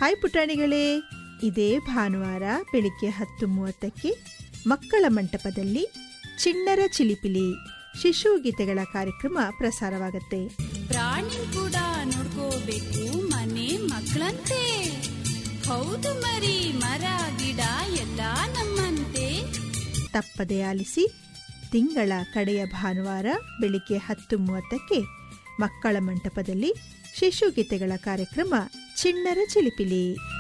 hi ಪುಟಾಣಿಗಳೇ ಇದೇ ಭಾನುವಾರ ಬೆಳಿಗ್ಗೆ ಹತ್ತು ಮೂವತ್ತಕ್ಕೆ ಮಕ್ಕಳ ಮಂಟಪದಲ್ಲಿ ಚಿಣ್ಣರ ಚಿಲಿಪಿಲಿ ಶಿಶು ಗೀತೆಗಳ ಕಾರ್ಯಕ್ರಮ ಪ್ರಸಾರವಾಗುತ್ತೆ ಪ್ರಾಣಿ ಕೂಡ ನೋಡ್ಕೋಬೇಕು ಮನೆ ಮಕ್ಕಳಂತೆ ಹೌದು ಮರಿ ಮರ ಗಿಡ ಎಲ್ಲ ನಮ್ಮಂತೆ ತಪ್ಪದೆ ಆಲಿಸಿ ತಿಂಗಳ ಕಡೆಯ ಭಾನುವಾರ ಬೆಳಿಗ್ಗೆ ಹತ್ತು ಮೂವತ್ತಕ್ಕೆ ಮಕ್ಕಳ ಮಂಟಪದಲ್ಲಿ ಶಿಶು ಗೀತೆಗಳ ಕಾರ್ಯಕ್ರಮ ಚಿಣ್ಣರ ಚಿಲಿಪಿಲಿ